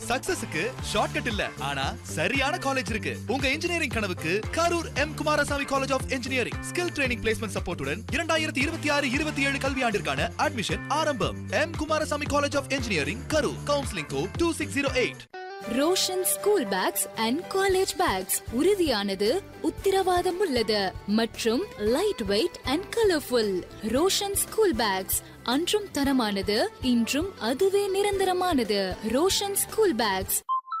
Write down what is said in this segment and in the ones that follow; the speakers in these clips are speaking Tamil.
சக்சஸுக்கு ஷார்ட்கட் இல்ல ஆனா சரியான காலேஜ் இருக்கு உங்க இன்ஜினியரிங் கனவுக்கு Karur M Kumarasamy college of engineering skill training placement சப்போர்ட்டுடன் இரண்டாயிரத்தி இருபத்தி ஆறு இருபத்தி ஏழு கல்வியாண்டிற்கான அட்மிஷன் ஆரம்பம் M Kumarasamy college of engineering Karur counselling code two six zero eight Roshan school bags and college bags உறுதியானது உத்திரவாதம் உள்ளது மற்றும் light weight and colourful Roshan school bags அன்றும் தரமானது இன்றும் அதுவே நிரந்தரமானது ரோஷன் ஸ்கூல் பேக்ஸ்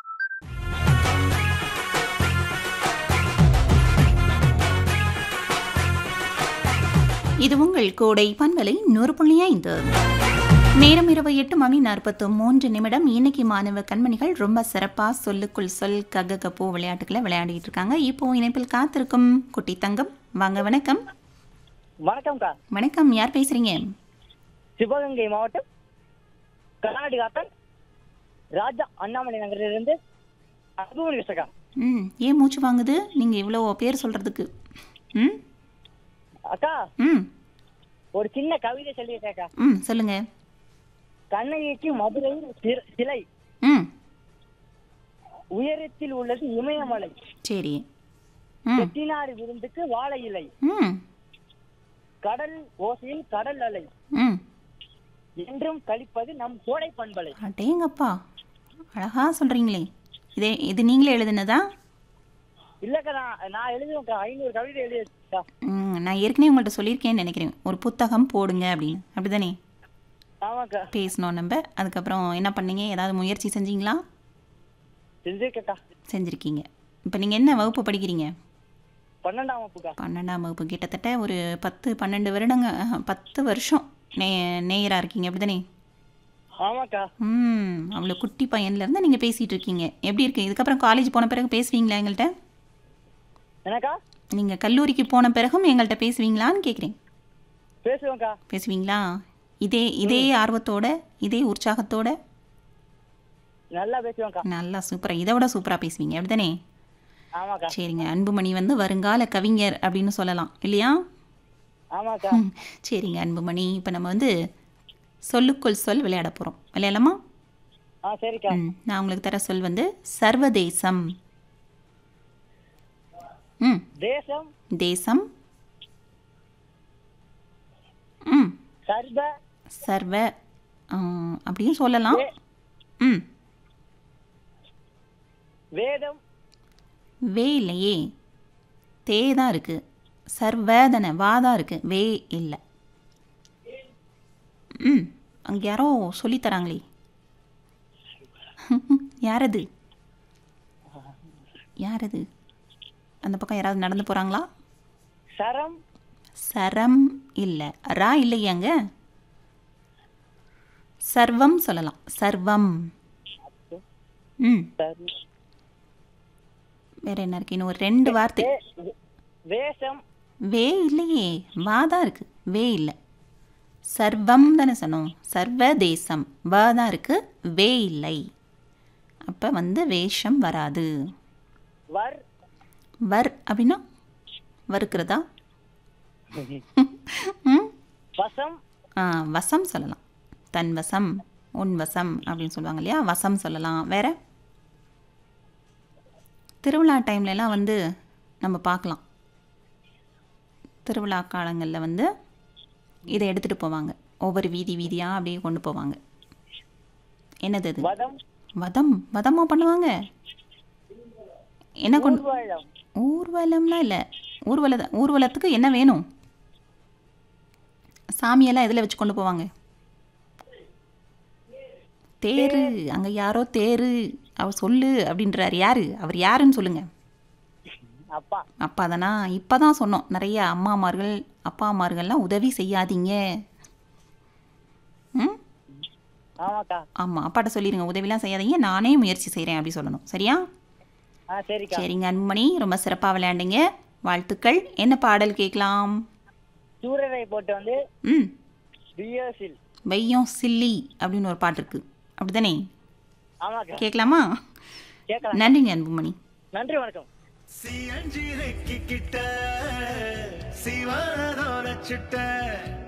இது உங்கள் கோடை பண்பலை நூறு புள்ளி ஐந்து நேரம் இரவு எட்டு மணி நாற்பத்து மூன்று நிமிடம் இன்னைக்கு மாணவ கண்மணிகள் ரொம்ப சிறப்பாக சொல்லுக்குள் சொல் கக கப்போ விளையாட்டுகளை விளையாடிட்டு இருக்காங்க இப்போ இணைப்பில் காத்திருக்கும் குட்டி தங்கம் வாங்க வணக்கம் வணக்கம்க்கா வணக்கம் யார் பேசுறீங்க சிவகங்கை மாவட்டம் கர்நாடகாத்தன் ராஜா அண்ணாமலை நகரிலிருந்து அன்புமணி பேசுறக்கா ம் ஏன் மூச்சு வாங்குது நீங்கள் இவ்வளோ பேர் சொல்கிறதுக்கு ம் அக்கா ம் ஒரு சின்ன கவிதை சொல்லியிருக்கேக்கா ம் சொல்லுங்கள் கண்ணகிக்கு மதுரையில் சிற- சிலை ம் உயரத்தில் உள்ளது இமயமலை சரி ம் செட்டிநாடு விருந்துக்கு வாழை இலை ம் கடல் ஓசையில் கடல் அலை ம் என்றும் கழிப்பது நம் கோடை பண்பலை அடேங்கப்பா அழகா சொல்கிறீங்களே இதே இது நீங்களே எழுதுனதா இல்லக்கா நான் நான் எழுதுவேன்க்கா ஐநூறு கவிதை எழுதியிருக்கா ம், நான் ஏற்கனவே உங்கள்கிட்ட சொல்லியிருக்கேன்னு நினைக்கிறேன் ஒரு புத்தகம் போடுங்க அப்படின்னு அப்படிதானே ஆமாக்கா பேசணும் நம்ம அதுக்கப்புறம் என்ன பண்ணீங்க ஏதாவது முயற்சி செஞ்சீங்களா செஞ்சிருக்கக்கா செஞ்சுருக்கீங்க இப்போ நீங்கள் என்ன வகுப்பு படிக்கிறீங்க பன்னெண்டாம் வகுப்புக்கா பன்னெண்டாம் வகுப்பு கிட்டத்தட்ட ஒரு பத்து பன்னெண்டு வருடங்க ஆஹா, பத்து வருஷம் நே நேயராக இருக்கீங்க அப்படிதானே ஆமாக்கா ம் அவ்வளோ குட்டி பையன்லேருந்து நீங்கள் பேசிகிட்டு இருக்கீங்க எப்படி இருக்கு இதுக்கப்புறம் காலேஜ் போன பிறகு பேசுவீங்களா எங்கள்கிட்ட என்னக்கா நீங்கள் கல்லூரிக்கு போன பிறகும் எங்கள்கிட்ட பேசுவீங்களான்னு கேட்குறேன் பேசுவேன்க்கா பேசுவீங்களா இதே இதே ஆர்வத்தோட இதே உற்சாகத்தோட நல்லா பேசுவேன்க்கா நல்லா சூப்பராக இதை விட சூப்பராக பேசுவீங்க அப்படிதானே ஆமாக்கா சரிங்க அன்புமணி வந்து வருங்கால கவிஞர் அப்படின்னு சொல்லலாம் இல்லையா ஆமாக்கா ம், சரிங்க அன்புமணி இப்போ நம்ம வந்து சொல்லுக்குள் சொல் விளையாட போகிறோம் விளையாடலாமா ஆ சரிக்கா ம் நான் உங்களுக்கு தர சொல் வந்து சர்வதேசம் ம் தேசம் தேசம் ம் சர்வ சர்வ ஆ, அப்படியும் சொல்லலாம் ம் வேதம் வே இல்லையே தே தான் இருக்கு சர்வதன வா தான் இருக்கு வே இல்லை ம் அங்கே யாரோ சொல்லித் தராங்களே யாரது யாரது அந்த பக்கம் யாராவது நடந்து போகிறாங்களா சரம் சரம் இல்லை ரா இல்லையாங்க சர்வம் சொல்லலாம் சர்வம் ம் சர்- வேற என்ன இருக்கு இன்னும் ஒரு ரெண்டு வார்த்தை வே- வேஷம் வே இல்லையே வா தான் இருக்கு வே இல்லை சர்வம் தானே சொன்னோம் சர்வதேசம் வா தான் இருக்கு வே இல்லை அப்போ வந்து வேஷம் வராது வர் வர் அப்படின்னா வறுக்கிறதா ம் வசம் ஆ வசம் சொல்லலாம் தன் வசம் உன் வசம் அப்படின்னு சொல்லுவாங்க இல்லையா வசம் சொல்லலாம் வேற திருவிழா டைம்லலாம் வந்து நம்ம பார்க்கலாம் திருவிழா காலங்களில் வந்து இதை எடுத்துகிட்டு போவாங்க ஒவ்வொரு வீதி வீதியாக அப்படியே கொண்டு போவாங்க என்னது அது வதம் வதம் வதமா பண்ணுவாங்க என்ன கொண்டு ஊர்வலம் ஊர்வலம்லாம் இல்லை ஊர்வல ஊர்வலத்துக்கு என்ன வேணும் சாமியெல்லாம் எதில் வச்சு கொண்டு போவாங்க தேரு அங்கே யாரோ தேரு அவர் சொல்லு அப்படின்றாரு யாரு அவர் யாருன்னு சொல்லுங்க அப்பா அப்பா தானா இப்போ தான் சொன்னோம் நிறைய அம்மாமார்கள் அப்பா அம்மார்கள்லாம் உதவி செய்யாதீங்க ம் ஆமாக்கா ஆமாம் அப்பாட்ட சொல்லிடுங்க உதவிலாம் செய்யாதீங்க நானே முயற்சி செய்கிறேன் அப்படி சொல்லணும் சரியா ஆ சரிக்கா சரிங்க அன்புமணி ரொம்ப சிறப்பாக விளையாண்டீங்க வாழ்த்துக்கள் என்ன பாடல் கேட்கலாம் சூரரை போட்டு வந்து ம் பிஎஸ்இல் வையம் சில்லி அப்படின்னு ஒரு பாட்டு இருக்கு அப்படிதானே ஆமாக்கா கேட்கலாமா கேட்கலாம் நன்றிங்க அன்புமணி நன்றி வணக்கம் சியஞ்சிரைக்கு கிட்ட சிவானதோர சுட்ட